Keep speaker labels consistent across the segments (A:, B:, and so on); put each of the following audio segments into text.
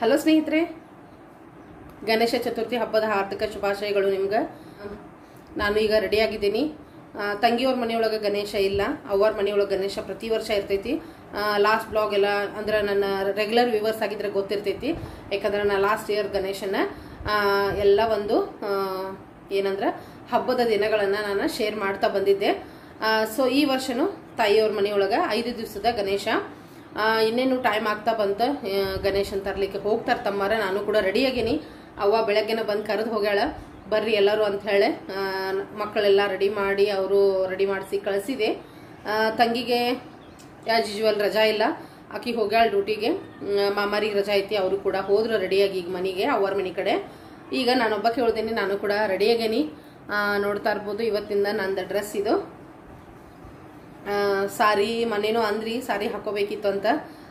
A: Hello ಸ್ನೇಹಿತರೆ ಗಣೇಶ ಚತುರ್ಥಿ ಹಬ್ಬದ ಹಾರ್ದಿಕ ಶುಭಾಶಯಗಳು ನಿಮ್ಗೆ ನಾನು ಈಗ ರೆಡಿಯಾಗಿದ್ದೀನಿ ಆ, ತಂಗಿಯವ್ರ ಮನೆಯೊಳಗೆ ಗಣೇಶ ಇಲ್ಲ ಅವ್ರ ಮನೆಯೊಳಗೆ ಗಣೇಶ ಪ್ರತಿ ವರ್ಷ ಇರ್ತೈತಿ ಲಾಸ್ಟ್ ಬ್ಲಾಗ್ ಎಲ್ಲ ಅಂದ್ರೆ ನನ್ನ ರೆಗ್ಯುಲರ್ ವ್ಯೂವರ್ಸ್ ಆಗಿದ್ರೆ ಗೊತ್ತಿರ್ತೈತಿ ಯಾಕಂದ್ರೆ ನಾನು ಲಾಸ್ಟ್ ಇಯರ್ ಗಣೇಶನ ಆ, ಎಲ್ಲ ಒಂದು ಆ, ಏನಂದ್ರೆ ಹಬ್ಬದ ದಿನಗಳನ್ನು ನಾನು ಶೇರ್ ಮಾಡ್ತಾ ಬಂದಿದ್ದೆ ಸೊ ಈ ವರ್ಷನೂ ತಾಯಿಯವ್ರ ಮನೆಯೊಳಗೆ ಐದು ದಿವಸದ ಗಣೇಶ ಆ, ಇನ್ನೇನು ಟೈಮ್ ಆಗ್ತಾ ಬಂತ ಆ, ಗಣೇಶನ್ ತರ್ಲಿಕ್ಕೆ ಹೋಗ್ತಾರ ತಮ್ಮಾರ ನಾನು ಕೂಡ ರೆಡಿ ಆಗೀನಿ ಅವ್ವ ಬೆಳಗ್ಗೆನ ಬಂದು ಕರೆದು ಹೋಗ್ಯಾಳ ಬರ್ರಿ ಎಲ್ಲರೂ ಅಂತ ಹೇಳಿ ಆ, ಮಕ್ಕಳೆಲ್ಲ ರೆಡಿ ಮಾಡಿ ಅವರು ರೆಡಿ ಮಾಡಿಸಿ ಕಳಿಸಿದೆ ಆ, ತಂಗಿಗೆ ಆಸ್ ಯೂಶುವಲ್ ರಜಾ ಇಲ್ಲ ಆಕಿ ಹೋಗ್ಯಾಳ ಡ್ಯೂಟಿಗೆ ಮಾಮಾರಿಗೆ ರಜಾ ಐತಿ ಅವರು ಕೂಡ ಹೋದ್ರು ರೆಡಿಯಾಗಿ ಈಗ ಮನೆಗೆ ಅವ್ರ ಮನೆ ಕಡೆ ಈಗ ನಾನೊಬ್ಬಕ್ಕೆ ಹೇಳ್ತೀನಿ ನಾನು ಕೂಡ ರೆಡಿ ಆಗೇನಿ ಆ, ನೋಡ್ತಾ ಇರ್ಬೋದು ಇವತ್ತಿಂದ ನಂದು ಡ್ರೆಸ್ ಇದು ಆ, ಸಾರಿ ಮನೇನೋ ಅಂದ್ರಿ ಸಾರಿ ಹಾಕೋಬೇಕಿತ್ತು ಅಂತ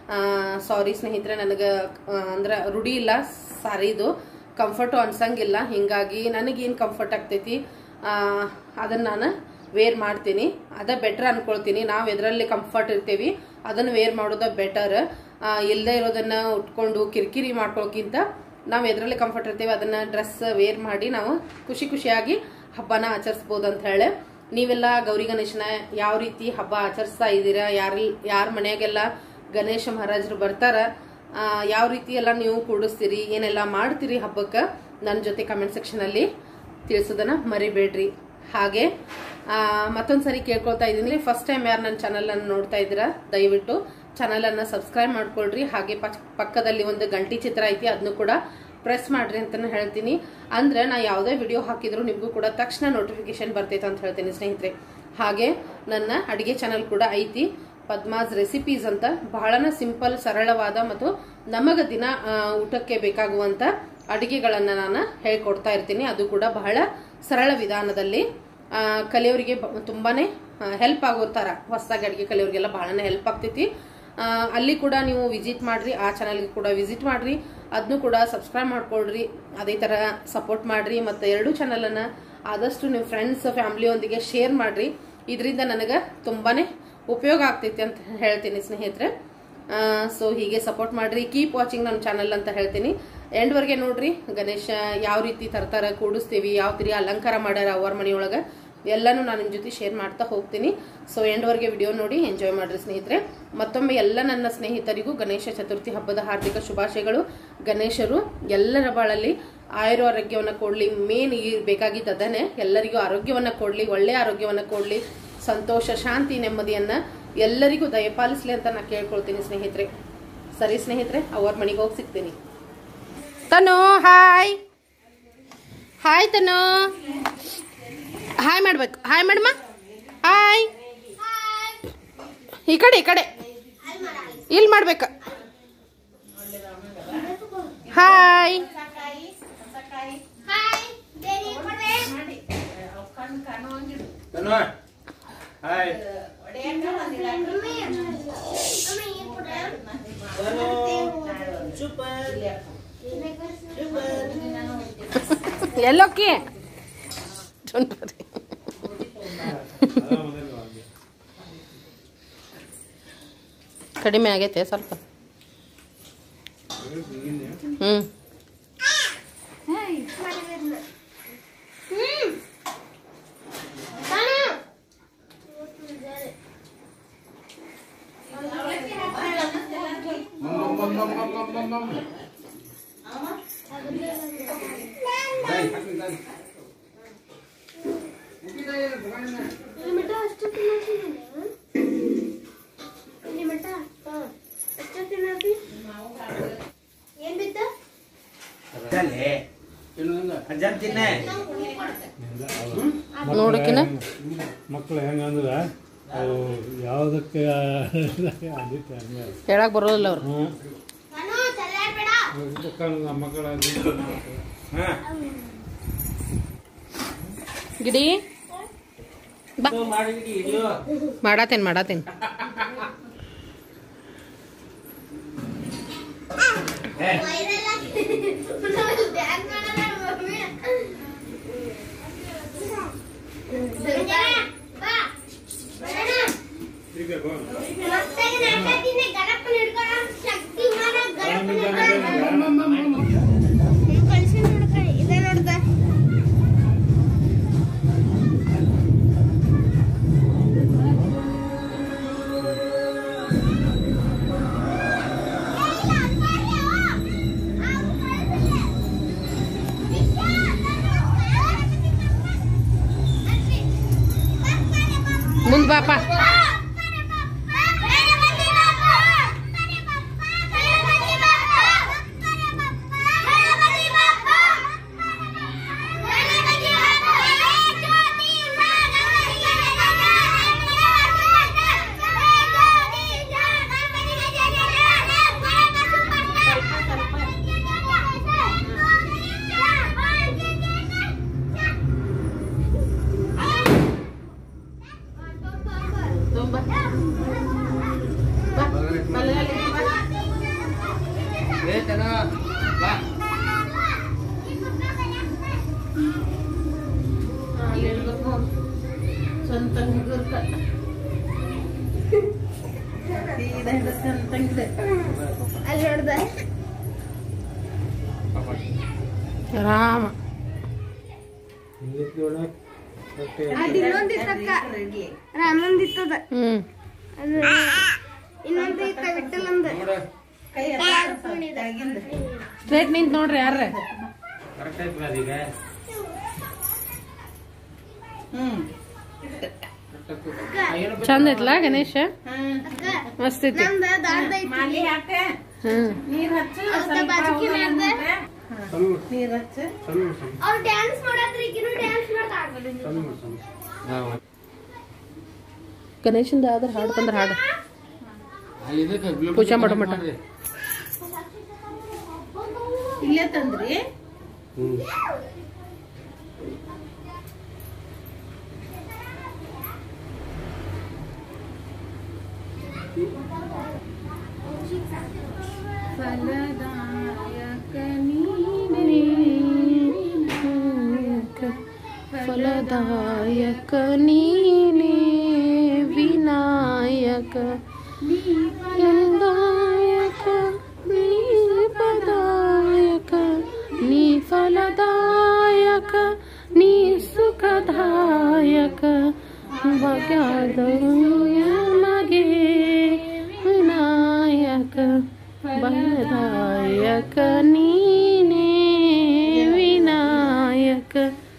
A: ಸಾರಿ ಸ್ನೇಹಿತರೆ ನನಗೆ ಅಂದ್ರೆ ರೂಢಿ ಇಲ್ಲ ಸಾರಿದು ಕಂಫರ್ಟು ಅನ್ಸಂಗಿಲ್ಲ ಹಿಂಗಾಗಿ ನನಗೇನು ಕಂಫರ್ಟ್ ಆಗ್ತೈತಿ ಆ, ಅದನ್ನ ನಾನು ವೇರ್ ಮಾಡ್ತೀನಿ ಅದ ಬೆಟರ್ ಅನ್ಕೊಳ್ತೀನಿ ನಾವು ಎದರಲ್ಲಿ ಕಂಫರ್ಟ್ ಇರ್ತೀವಿ ಅದನ್ನು ವೇರ್ ಮಾಡೋದ ಬೆಟರ್ ಇಲ್ಲದೆ ಇರೋದನ್ನ ಉಟ್ಕೊಂಡು ಕಿರಿಕಿರಿ ಮಾಡ್ಕೊಳ್ಳೋಕ್ಕಿಂತ ನಾವು ಎದರಲ್ಲಿ ಕಂಫರ್ಟ್ ಇರ್ತೀವಿ ಅದನ್ನ ಡ್ರೆಸ್ ವೇರ್ ಮಾಡಿ ನಾವು ಖುಷಿ ಖುಷಿಯಾಗಿ ಹಬ್ಬನ ಆಚರಿಸ್ಬೋದು ಅಂತ ಹೇಳಿ ನೀವೆಲ್ಲ ಗೌರಿ ಗಣೇಶನ ಯಾವ ರೀತಿ ಹಬ್ಬ ಆಚರಿಸ್ತಾ ಇದ್ದೀರಾ ಯಾರ ಯಾರ ಮನೆಯಾಗೆಲ್ಲ ಗಣೇಶ ಮಹಾರಾಜರು ಬರ್ತಾರ ಆ, ಯಾವ ರೀತಿ ಎಲ್ಲ ನೀವು ಕೂಡಿಸ್ತೀರಿ ಏನೆಲ್ಲ ಮಾಡ್ತೀರಿ ಹಬ್ಬಕ್ಕೆ ನನ್ನ ಜೊತೆ ಕಮೆಂಟ್ ಸೆಕ್ಷನಲ್ಲಿ ತಿಳಿಸೋದನ್ನ ಮರಿಬೇಡ್ರಿ ಹಾಗೆ ಆ, ಮತ್ತೊಂದ್ ಸರಿ ಕೇಳ್ಕೊಳ್ತಾ ಇದ್ದೀನಿ ಫಸ್ಟ್ ಟೈಮ್ ಯಾರು ನನ್ನ ಚಾನಲ್ ಅನ್ನು ನೋಡ್ತಾ ಇದ್ದೀರಾ ದಯವಿಟ್ಟು ಚಾನಲ್ ಅನ್ನ ಸಬ್ಸ್ಕ್ರೈಬ್ ಮಾಡ್ಕೊಳ್ರಿ ಹಾಗೆ ಪಕ್- ಪಕ್ಕದಲ್ಲಿ ಒಂದು ಗಂಟಿ ಚಿತ್ರ ಐತಿ ಅದನ್ನು ಕೂಡ ಪ್ರೆಸ್ ಮಾಡ್ರಿ ಅಂತಾನೆ ಹೇಳ್ತೀನಿ ಅಂದ್ರೆ ನಾ ಯಾವುದೇ ವಿಡಿಯೋ ಹಾಕಿದ್ರು ನಿಮಗೂ ಕೂಡ ತಕ್ಷಣ ನೋಟಿಫಿಕೇಶನ್ ಬರ್ತೈತೆ ಅಂತ ಹೇಳ್ತೀನಿ ಸ್ನೇಹಿತರೆ ಹಾಗೆ ನನ್ನ ಅಡಿಗೆ ಚಾನಲ್ ಕೂಡ ಐತಿ ಪದ್ಮಾಸ್ ರೆಸಿಪೀಸ್ ಅಂತ ಬಹಳನ ಸಿಂಪಲ್ ಸರಳವಾದ ಮತ್ತು ನಮಗ ದಿನ ಆ, ಊಟಕ್ಕೆ ಬೇಕಾಗುವಂತ ಅಡಿಗೆಗಳನ್ನ ನಾನು ಹೇಳ್ಕೊಡ್ತಾ ಇರ್ತೀನಿ ಅದು ಕೂಡ ಬಹಳ ಸರಳ ವಿಧಾನದಲ್ಲಿ ಆ, ಕಲಿಯೋರಿಗೆ ಬ- ತುಂಬಾನೇ ಹೆಲ್ಪ್ ಆಗೋ ತರ ಹೊಸದಾಗಿ ಅಡಿಗೆ ಕಲಿಯೋರಿಗೆಲ್ಲ ಬಹಳನೇ ಹೆಲ್ಪ್ ಆಗ್ತೈತಿ ಆ, ಅಲ್ಲಿ ಕೂಡ ನೀವು ವಿಸಿಟ್ ಮಾಡ್ರಿ ಆ ಚಾನಲ್ಗೆ ಕೂಡ ವಿಸಿಟ್ ಮಾಡ್ರಿ ಅದನ್ನು ಕೂಡ ಸಬ್ಸ್ಕ್ರೈಬ್ ಮಾಡ್ಕೊಳ್ರಿ ಅದೇ ತರ ಸಪೋರ್ಟ್ ಮಾಡ್ರಿ ಮತ್ತೆ ಎರಡು ಚಾನಲ್ ಅನ್ನ ಆದಷ್ಟು ನೀವು ಫ್ರೆಂಡ್ಸ್ ಫ್ಯಾಮಿಲಿಯೊಂದಿಗೆ ಶೇರ್ ಮಾಡ್ರಿ ಇದರಿಂದ ನನಗೆ ತುಂಬಾನೇ ಉಪಯೋಗ ಆಗ್ತೈತಿ ಅಂತ ಹೇಳ್ತೀನಿ ಸ್ನೇಹಿತರೆ ಸೊ ಹೀಗೆ ಸಪೋರ್ಟ್ ಮಾಡ್ರಿ ಕೀಪ್ ವಾಚಿಂಗ್ ನನ್ನ ಚಾನಲ್ ಅಂತ ಹೇಳ್ತೀನಿ ಎಂಡ್ವರೆಗೆ ನೋಡ್ರಿ ಗಣೇಶ ಯಾವ ರೀತಿ ತರ್ತಾರ ಕೂಡಿಸ್ತೀವಿ ಯಾವ ರೀತಿ ಅಲಂಕಾರ ಮಾಡ್ಯಾರ ಅವ್ರ ಮನೆಯೊಳಗೆ ಎಲ್ಲನೂ ನಾನು ನಿಮ್ಮ ಜೊತೆ ಶೇರ್ ಮಾಡ್ತಾ ಹೋಗ್ತೀನಿ ಸೊ ಎಂಡ್ವರೆಗೆ ವಿಡಿಯೋ ನೋಡಿ ಎಂಜಾಯ್ ಮಾಡ್ರಿ ಸ್ನೇಹಿತರೆ ಮತ್ತೊಮ್ಮೆ ಎಲ್ಲ ನನ್ನ ಸ್ನೇಹಿತರಿಗೂ ಗಣೇಶ ಚತುರ್ಥಿ ಹಬ್ಬದ ಹಾರ್ದಿಕ ಶುಭಾಶಯಗಳು ಗಣೇಶರು ಎಲ್ಲರ ಬಾಳಲ್ಲಿ ಆಯುರ ಆರೋಗ್ಯವನ್ನು ಕೊಡ್ಲಿ ಮೇನ್ ಈ ಬೇಕಾಗಿದ್ದು ಅದನ್ನೇ ಎಲ್ಲರಿಗೂ ಆರೋಗ್ಯವನ್ನ ಕೊಡ್ಲಿ ಒಳ್ಳೆ ಆರೋಗ್ಯವನ್ನ ಕೊಡ್ಲಿ ಸಂತೋಷ ಶಾಂತಿ ನೆಮ್ಮದಿಯನ್ನ ಎಲ್ಲರಿಗೂ ದಯಪಾಲಿಸ್ಲಿ ಅಂತ ನಾ ಕೇಳ್ಕೊಳ್ತೀನಿ ಸ್ನೇಹಿತರೆ ಸರಿ ಸ್ನೇಹಿತರೆ ಅವ್ರ ಮನೆಗೆ ಹೋಗಿ ಸಿಗ್ತೀನಿ Tanu hi hi Tanu hi ಮಾಡ್ಬೇಕು ಹಾಯ್ ಮಾಡಮ್ಮ ಹಾಯ್ ಈ ಕಡೆ ಈ ಕಡೆ ಇಲ್ಲಿ ಮಾಡ್ಬೇಕು hi
B: Tanu hi Tanu super
A: ಎಲ್ಲೋಕ್ಕಿ ಕಡಿಮೆ ಆಗೈತೆ ಸ್ವಲ್ಪ ಹ್ಞೂ
B: ಮಮ್ ಮಮ್ ಮಮ್ ಮಮ್ ಮಮ್ ಮಮ್ ಮಮ್ ದೈ ಹಾಕಿ ದೈ
C: ಏನ್ ಬಿತ್ತ
B: ಅಜ್ಜಲೆ ಇನ್ನೊಂದು ಅಜ್ಜನ್ ತಿನ್ನೆ
A: ನೋಡಕ್ಕಿನ
D: ಮಕ್ಕಳು ಹೆಂಗಂದ್ರೆ ಅವು ಯಾವುದಕ್ಕೆ ಅದಕ್ಕೆ ಹಂಗೆ
A: ಹೇಳಕ್ ಬರೋದಿಲ್ಲ ಅವ್ರು
D: ಹಾಂ
C: ನಾನು ಚಲ್ಲಾಡ್ಬೇಡ
D: ಇದಕ್ಕೆ ನಮ್ಮ ಮಕ್ಕಳ
B: ಹಾ
A: ಗಿಡಿ ಬಾ
B: ಮಾಡಿಬಿಡಿ ಇದು
A: ಮಾಡಾತೇನ್ ಮಾಡಾತೇನ್
B: ಏ
C: ವೈರಲ್ ಆಗಿ ಡ್ಯಾನ್ಸ್ ಮಾಡೋಣ ಮಮ್ಮಿ ಬಾ ಬರೋಣ
D: ಈಗ ಬಾ.
C: ಮಸ್ತಾಗಿ ನಾಟಕದಿಂದ ಗಣಪನ ಹಿಡ್ಕೊಳ್ಳೋ ಶಕ್ತಿ ಮಾಡ ಗಣಪನ ಹಿಡ್ಕೊಳ್ಳೋ
A: ಬಾಪ
B: ಏ ತನ ಬಾ
A: ಸ್ವಂತ ಹುಡುಗರ್ಕ ಸೀದಾ ಹಿಡಿಸ್ಕೊಂತಂಗಿದೆ
C: ಅಲ್ಲಿ ನೋಡ್ದೆ
A: ರಾಮ
D: ಹಿಂದಕ್ಕೆ ನೋಡ ಮತ್ತೆ
C: ಅದು ಇನ್ನೊಂದಿತ್ತಕ್ಕ ರಾಮಂದಿತ್ತದ
A: ಹ್ಮ್
C: ಅದು ಇನ್ನೊಂದು ಇತ್ತ ವಿಠಲಂದ
B: ನೋಡ
A: ಸ್ಟ್ರೇಟ್ ನಿಂತ್ ನೋಡ್ರಿ ಯಾರ
B: ಕರೆಕ್ಟ್ ಆಯ್ತು ಅದೀಗ
A: ಚಂದ ಐತ್ಲಾ ಗಣೇಶ
C: ಅಕ್ಕ
A: ಮಸ್ತ್ ಐತಿ
C: ನಮ್ದ ದಾಡ್ದ ಐತಿ
A: ಹ್ಮ್
C: ಅವ್ರ್ದ ಬಾಜುಕಿ ಮಾಡ್ದೆ
D: ಸಣ್ಣ
A: ನೀರ್ ಹಚ್ಚ
D: ಸಣ್ಣ ಸಣ್ಣ
C: ಅವ್ರು ಡ್ಯಾನ್ಸ್ ಮಾಡತ್ರಿ ಈಗಿನೂ ಡ್ಯಾನ್ಸ್ ಮಾಡ್ತಾರ
D: ಸಣ್ಣ ಸಣ್ಣ
A: ಗಣೇಶಂದ ಯಾವ್ದಾರ ಹಾಡು ಬಂದ್ರ ಹಾಡು
B: ಅಲ್ಲಿ ಇದಕ್ಕೆ Bluetooth
A: ಪೂಜೆ ಮಾಡೋ ಮಟ.
B: ಮಾಡ್ರಿ.
A: ಇಲ್ಲೇ ತಂದ್ರಿ
D: ಹ್ಞೂ
A: ಫಲದಾಯಕ ನೀನೇ ವಿನಾಯಕ ಫಲದಾಯಕ ನೀ ಪದಾಯಕ ನೀ ಫಲದಾಯಕ ನೀ ಸುಖದಾಯಕ ಬಗ್ಯಾದ ಮಗೆ ವಿನಾಯಕ ಬಲದಾಯಕ ನೀನೇ ವಿನಾಯಕ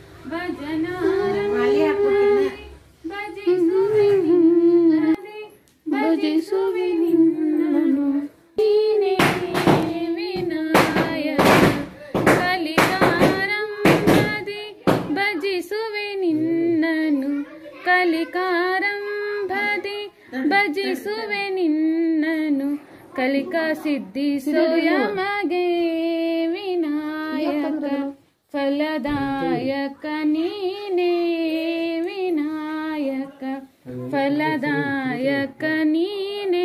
A: ಭಜಿಸುವೆ ನಿನ್ನನು ನೀನೇ ವಿನಾಯಕ ಕಲಿಕಾರಂಭದಿ ಭಜಿಸುವೆ ನಿನ್ನನು ಕಲಿಕಾರಂಭದಿ ಭಜಿಸುವೆ ನಿನ್ನನು ಕಲಿಕಾ ಸಿದ್ಧಿಸೋಯ ಮಗೆ ವಿನಾಯಕ ಫಲದಾಯಕ ನೀನೇ ವಿನಾಯಕ ಫಲದಾಯಕ ನೀನೇ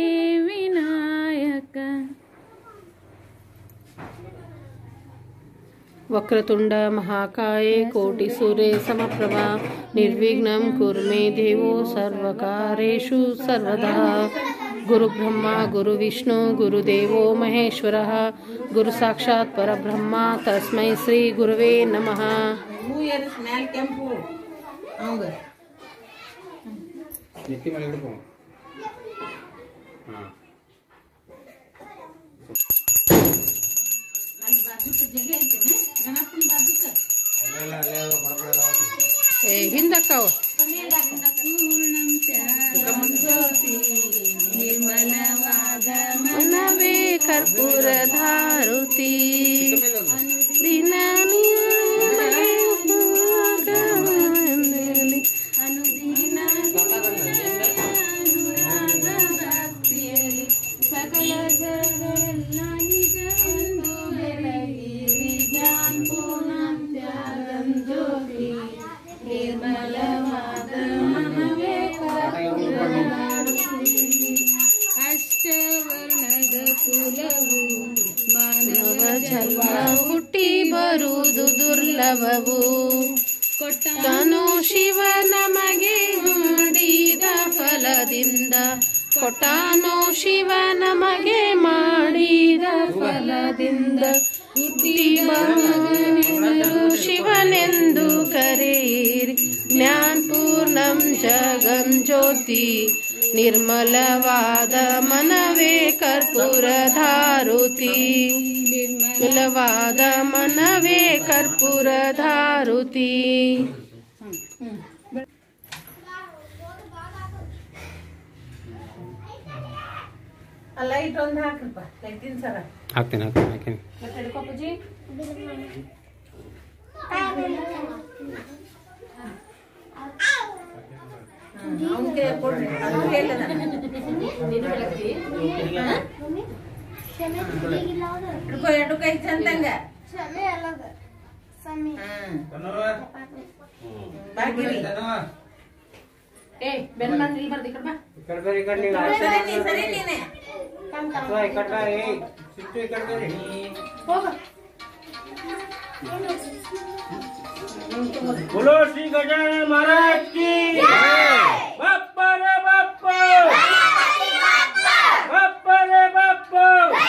A: ವಿನಾಯಕ ವಕ್ರತುಂಡ ಮಹಾಕಾಯೇ ಕೋಟಿ ಸೂರ್ಯ ಸಮಪ್ರಭಾ ನಿರ್ವಿಘ್ನಂ ಕುರ್ಮೆ ದೇವೋ ಸರ್ವಕಾರೇಷು ಸರ್ವದಾ ಗುರುಬ್ರಹ್ಮ ಗುರುವಿಷ್ಣು ಗುರುದೇವೋ ಮಹೇಶ್ವರ ಗುರು ಸಾಕ್ಷಾತ್ ಪರಬ್ರಹ್ಮ ತಸ್ಮೈ ಶ್ರೀ ಗುರುವೇ ನಮಃ ಕೆಂಪು
B: ನೆತ್ತಿ ಮೇಲೆ ಹಿಡ್ಕೊ ಹಾಂ ಅಲ್ಲೆಲ್ಲ ಅಲ್ಲೇ ಅವ ಬಡಬಡ ಅದಾವ.
A: ಏ ಹಿಂದಕ್ಕವ ಮನವೇ ಕರ್ಪೂರ ಧಾರುತಿ ದಿನ ಸಕಲ ಜಗವೆಲ್ಲ ನಿಜ ಒಂದು ಬೆಳಗಿರಿ ಜ್ಞಾನ ಪೂರ್ಣಂ ತ್ಯಾಗಂ ಜ್ಯೋತಿ ನಿರ್ಮಲವಾದ ಮನವೇ ಅಷ್ಟವರ್ಣದ ಕುಲವು ಮಾನವ ಜನ್ಮ ಹುಟ್ಟಿ ಬರುವುದು ದುರ್ಲಭವು ಕೊಟ್ಟನು ಶಿವ ನಮಗೆ ಮಾಡಿದ ಫಲದಿಂದ ಕೊಟ್ಟಾನೋ ಶಿವ ನಮಗೆ ಮಾಡಿದ ಫಲದಿಂದ ಹುಟ್ಟಿ ಬರುವುದು ಶಿವನೆಂದು ಕರೆಯಿರಿ ಜ್ಞಾನ ಪೂರ್ಣಂ ಜಗಂ ಜ್ಯೋತಿ ನಿರ್ಮಲವಾದ ಮನವೇ ಕರ್ಪೂರ ಧಾರುತಿ ನಿರ್ಮಲವಾದ ಮನವೇ ಕರ್ಪೂರ ಧಾರುತಿ ಅಲ್ಲ ಇಟ್ಟೊಂದು ಹಾಕ್ರಪ್ಪ ಲೈಟಿನ ಸರ
D: ಹಾಕ್ತೀನಿ ಹಾಕ್ತೀನಿ ಹಾಕ್ತೀನಿ
A: ಮತ್ತೆ ಹಿಡ್ಕೊಪ್ಪಜಿ ಅವನಿಗೆ ಕೊಡ್ರಿ ಅದು ಹೇಳಿದ ನೀನು ಬೆಳಗ್ತಿ
C: ಕ್ಷಮೆ ಈಗಿಲ್ಲ ಅವ್ರು.
A: ಹಿಡ್ಕೊ ಎರಡು ಕೈ ಚಂದಂಗ
C: ಕ್ಷಮೆ ಅಲ್ಲದ ಸಮಯ
A: ಹ್ಮ್ ಬಾಗಿರಿ ಏ ಬೆನ್ ಬಂದ್ ಇಲ್ಲಿ ಬರ್ದಿ ಕಡ್ಬಾ
D: ಈ ಕಡೆ ಬರ್ರಿ, ಈ ಕಡೆ ನೀವು
A: ಸರಿ ನೀ ಸರಿ ನೀನೆ
C: ಕಮ್ ಕಮ್
D: ಅಥವಾ ಈ ಕಡೆ ಬರ್ರಿ. ಸಿಟ್ಟು ಈ ಕಡೆ ಬರ್ರಿ.
A: ಹೋಗ
D: बोलो श्री गजानन महाराज की बाप्पा रे बाप्पा बाप्पा रे बाप्पा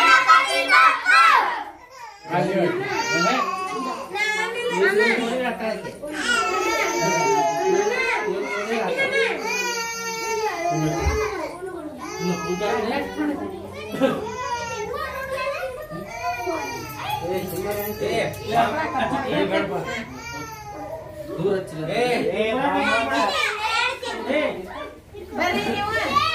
A: ಬರ್ರಿ ನೀವು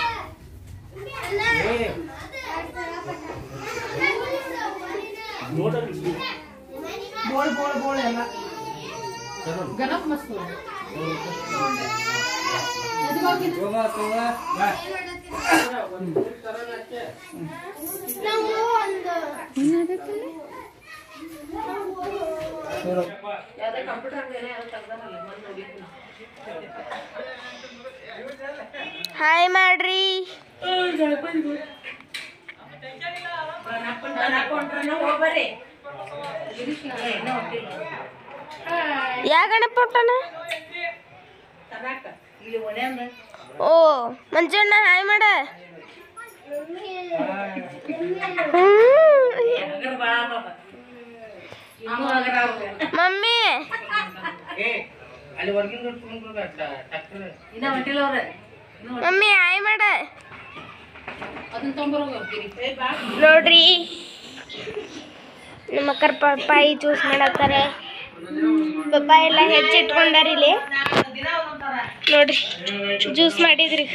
A: ಬೋಳ್ ಬೋಳ್ ಬೋಳ್ ಎಲ್ಲ ಗಣಪ್ ಮಸ್ತ್
C: ನಾವು ಒಂದು
A: ಯಾವ್ದೇ ಕಂಪ್ಯೂಟರ್ ಬೇರೆ ಯಾವ್ದು ತೆಗ್ದಾರಲ್ಲ ಬಂದು ನೋಡಿದ್ದೀನಿ
C: ಹಾಯ್ ಮಾಡ್ರಿ
A: ಹೋಗ್ಬರ್ರಿ
C: ಯಾವ ಗಣಪ ಹೊಂಟಾನ
A: ಇಲ್ಲಿ ಒಳ್ಳೆಂದ
C: ಓ ಮಂಜಣ್ಣ ಹಾಯ್ ಮಾಡ ಮಮ್ಮಿ
D: ಅಲ್ಲಿ ಹೊರಗಿಂದ ಟ್ಯಾಕ್ಟರ್
A: ಇನ್ನ ಹೊಂಟಿಲ್ಲ ಅವ್ರ
C: ಮಮ್ಮಿ ಹಾಯ್ ಮಾಡ
A: ಅದನ್ನ ತೊಂಬರೋಗ ಹೋಗ್ತೀರಿ
C: ನೋಡ್ರಿ ನಮ್ಮ ಅಕ್ಕರ್ ಪಪ್ಪಾಯಿ ಜ್ಯೂಸ್ ಮಾಡತ್ತಾರೆ ಪಪ್ಪಾಯಿ ಎಲ್ಲ ಹೆಚ್ಚಿಟ್ಕೊಂಡಾರ ಇಲ್ಲಿ ನೋಡ್ರಿ ಜ್ಯೂಸ್ ಮಾಡಿದ್ರಿ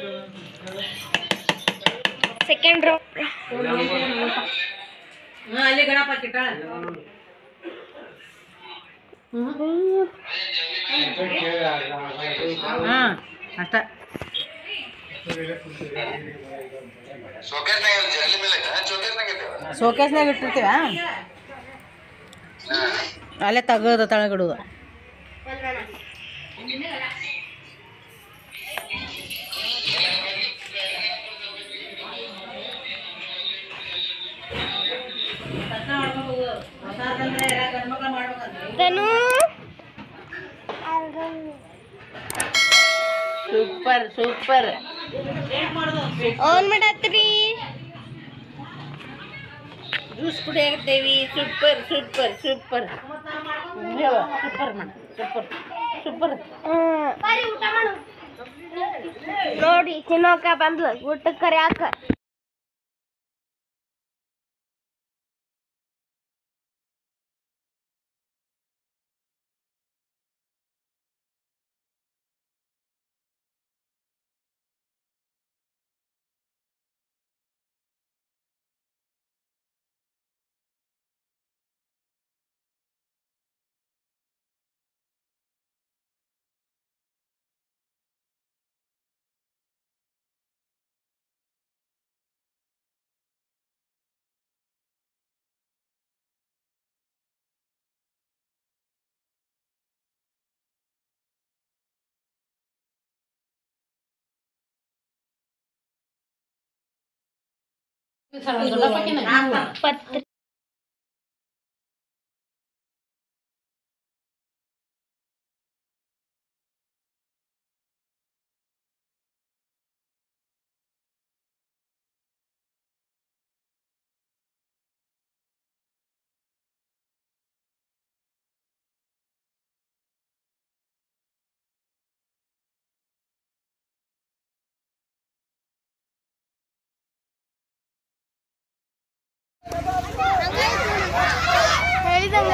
C: ಸೆಕೆಂಡ್ ರೌಂಡ್
A: ಅಲ್ಲಿ ಗಣಪ ಕಿಟ್ಟಾಳ ಹಾ ಅಷ್ಟ ಶೋಕೇಸ್ನಾಗ ಇಟ್ಟಿರ್ತೀವ ಅಲ್ಲೇ ತೆಗೆದು ತಳಗಿಡುದು
C: ತನು
A: ಸೂಪರ್ ಸೂಪರ್
C: ಓನ್ ಮಾಡತ್ರಿ
A: ಜ್ಯೂಸ್ ಕುಡಿಯಾಕತ್ತೇವಿ ಸೂಪರ್ ಸೂಪರ್ ಸೂಪರ್ ಸೂಪರ್ ಮಾಡ ಸೂಪರ್ ಸೂಪರ್
C: ನೋಡಿ ತಿನ್ನೋಕ ಬಂದ್ಲು ಊಟಕ್ಕೆ ಕರ್ಯಾಕ ಪತ್ರಿ ಹೇಳಿದಂಗ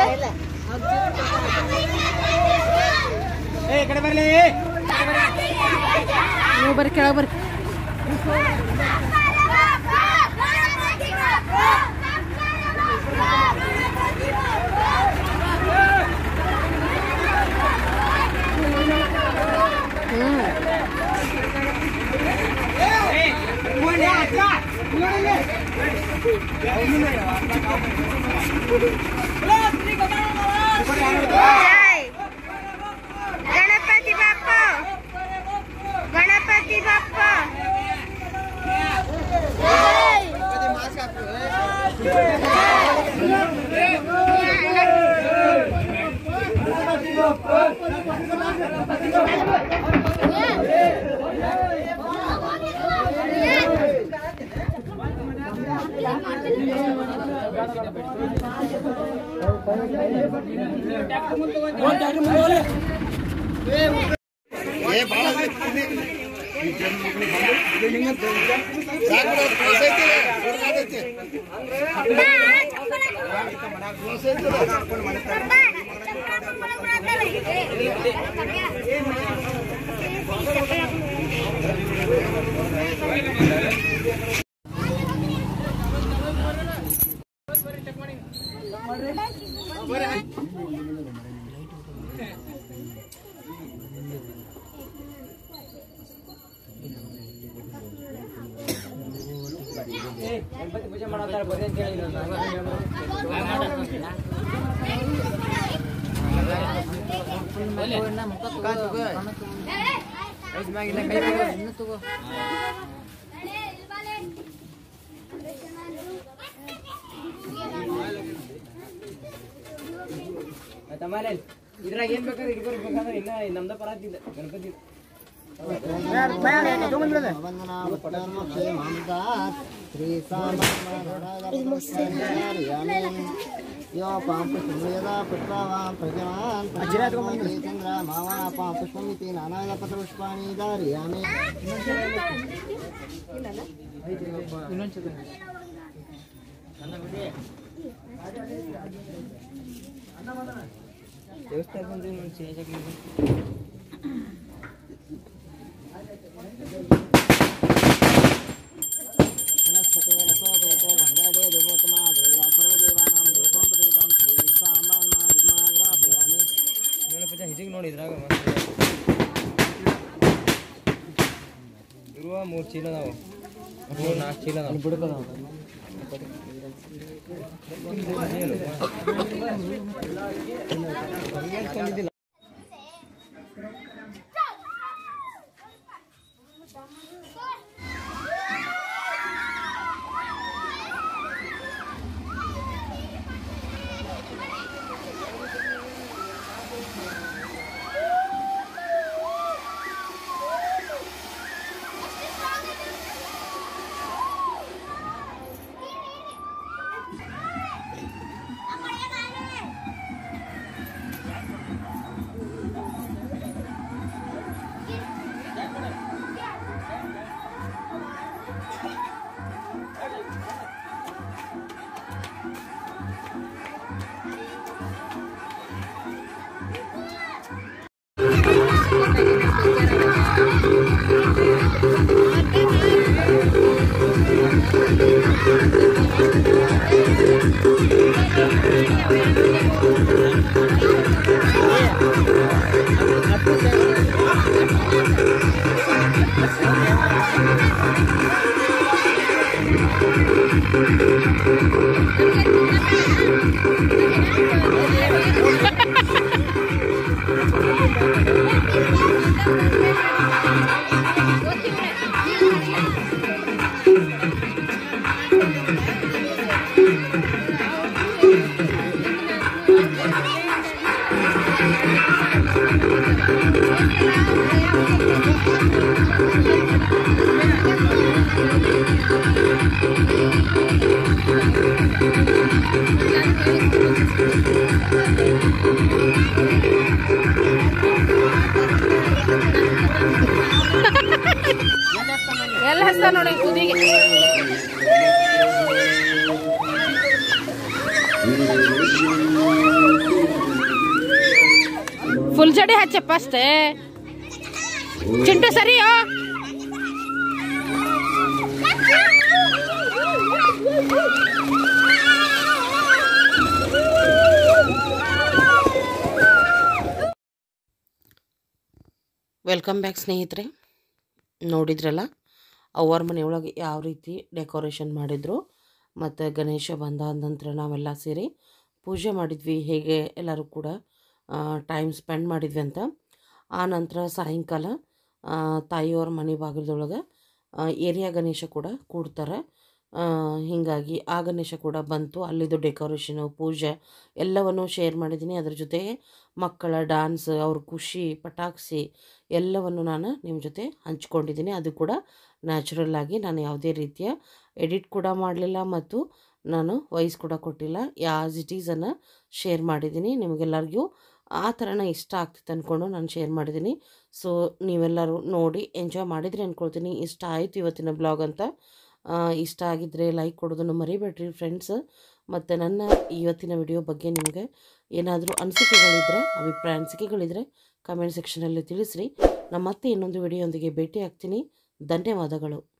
D: ಏ ಈ ಕಡೆ ಬರ್ಲಿ
A: ನೀವು ಬರ್ರಿ ಕೆಳಗೆ ಬರ್ರಿ
C: ಜೈ ಗಣಪತಿ ಬಪ್ಪ ಗಣಪತಿ ಬಪ್ಪ
E: ಇದ್ರಾಗ ಏನ್ ಬೇಕಾದ್ರೆ ಇಟ್ಕೊಳಕ್ ಬೇಕಾದ್ರೆ ಇನ್ನ ನಮ್ದ ಪರಾತಿಲ್ಲ ಗಣಪತಿ
F: यो पां पुष्पं यदा पुष्पावां प्रजनान् प्रजनान् चन्द्र मावा पां पुष्पमिति नानाविधपत्रपुष्पाणि धारयामि
E: ದೇವಸ್ಥಾನ ಬಂದ್ರೆ ಒಂದ್ ಚೇಂಜ್ ಆಗ್ಲಿಲ್ಲ
F: वनस्पते रसोपरितो गङ्गादे दुवोत्तमा देवा सर्वदेवानां रूपं प्रतीतं श्रीसामान्माग्रापयामि
E: ಗಣಪತಿ ಹಿಜಿಗೆ ನೋಡಿ ಇದ್ರಾಗ ಇರುವ ಮೂರು ಚೀಲ ಅದಾವ ಮೂರು ನಾಲ್ಕು ಚೀಲ ಅದಾವ ಬಿಡ್ಕದ
A: ಎಲ್ಲ ಹಸ್ತ ನೋಡಿ ಕುದಿಗೆ ಫುಲ್ ಜಡಿ ಹಚ್ಚಪ್ಪ ಅಷ್ಟೇ ಚಿಂಟು ಸರಿಯೋ ವೆಲ್ಕಮ್ ಬ್ಯಾಕ್ ಸ್ನೇಹಿತರೆ ನೋಡಿದ್ರಲ್ಲ ಅವ್ರ ಮನೆಯೊಳಗೆ ಯಾವ ರೀತಿ ಡೆಕೋರೇಷನ್ ಮಾಡಿದ್ರು ಮತ್ತು ಗಣೇಶ ಬಂದಾದ ನಂತರ ನಾವೆಲ್ಲ ಸೇರಿ
G: ಪೂಜೆ ಮಾಡಿದ್ವಿ ಹೇಗೆ ಎಲ್ಲರೂ ಕೂಡ ಟೈಮ್ ಸ್ಪೆಂಡ್ ಮಾಡಿದ್ವಿ ಅಂತ ಆ ನಂತರ ಸಾಯಂಕಾಲ ಆ, ತಾಯಿಯವ್ರ ಮನೆ ಬಾಗಿಲದೊಳಗೆ ಏರಿಯಾ ಗಣೇಶ ಕೂಡ ಕೂಡ್ತಾರೆ ಆ, ಹೀಗಾಗಿ ಆ ಗಣೇಶ ಕೂಡ ಬಂತು ಅಲ್ಲಿದ್ದು ಡೆಕೋರೇಷನು ಪೂಜೆ ಎಲ್ಲವನ್ನು ಶೇರ್ ಮಾಡಿದ್ದೀನಿ ಅದ್ರ ಜೊತೆಗೆ ಮಕ್ಕಳ ಡಾನ್ಸ್ ಅವ್ರ ಖುಷಿ ಪಟಾಕ್ಸಿ ಎಲ್ಲವನ್ನು ನಾನು ನಿಮ್ಮ ಜೊತೆ ಹಂಚ್ಕೊಂಡಿದ್ದೀನಿ ಅದು ಕೂಡ ನ್ಯಾಚುರಲ್ ಆಗಿ ನಾನು ಯಾವುದೇ ರೀತಿಯ ಎಡಿಟ್ ಕೂಡ ಮಾಡಲಿಲ್ಲ ಮತ್ತು ನಾನು ವಾಯ್ಸ್ ಕೂಡ ಕೊಟ್ಟಿಲ್ಲ ಯಾಸ್ ಇಟ್ ಈಸನ್ನು ಶೇರ್ ಮಾಡಿದ್ದೀನಿ ನಿಮಗೆಲ್ಲರಿಗೂ ಆ ಥರನ ಇಷ್ಟ ಆಗ್ತಿತ್ತು ಅಂದ್ಕೊಂಡು ನಾನು ಶೇರ್ ಮಾಡಿದ್ದೀನಿ ಸೊ ನೀವೆಲ್ಲರೂ ನೋಡಿ ಎಂಜಾಯ್ ಮಾಡಿದ್ರಿ ಅಂದ್ಕೊಳ್ತೀನಿ ಇಷ್ಟ ಆಯಿತು ಇವತ್ತಿನ ಬ್ಲಾಗ್ ಅಂತ ಆ, ಇಷ್ಟ ಆಗಿದ್ದರೆ ಲೈಕ್ ಕೊಡೋದನ್ನು ಮರಿಬೇಡ್ರಿ ಫ್ರೆಂಡ್ಸ್ ಮತ್ತು ನನ್ನ ಇವತ್ತಿನ ವಿಡಿಯೋ ಬಗ್ಗೆ ನಿಮಗೆ ಏನಾದರೂ ಅನಿಸಿಕೆಗಳಿದ್ದರೆ ಅಭಿಪ್ರಾಯ ಅನಿಸಿಕೆಗಳಿದ್ದರೆ ಕಮೆಂಟ್ ಸೆಕ್ಷನಲ್ಲಿ ತಿಳಿಸ್ರಿ ನಾನು ಮತ್ತೆ ಇನ್ನೊಂದು ವಿಡಿಯೋದೊಂದಿಗೆ ಭೇಟಿ ಆಗ್ತೀನಿ ಧನ್ಯವಾದಗಳು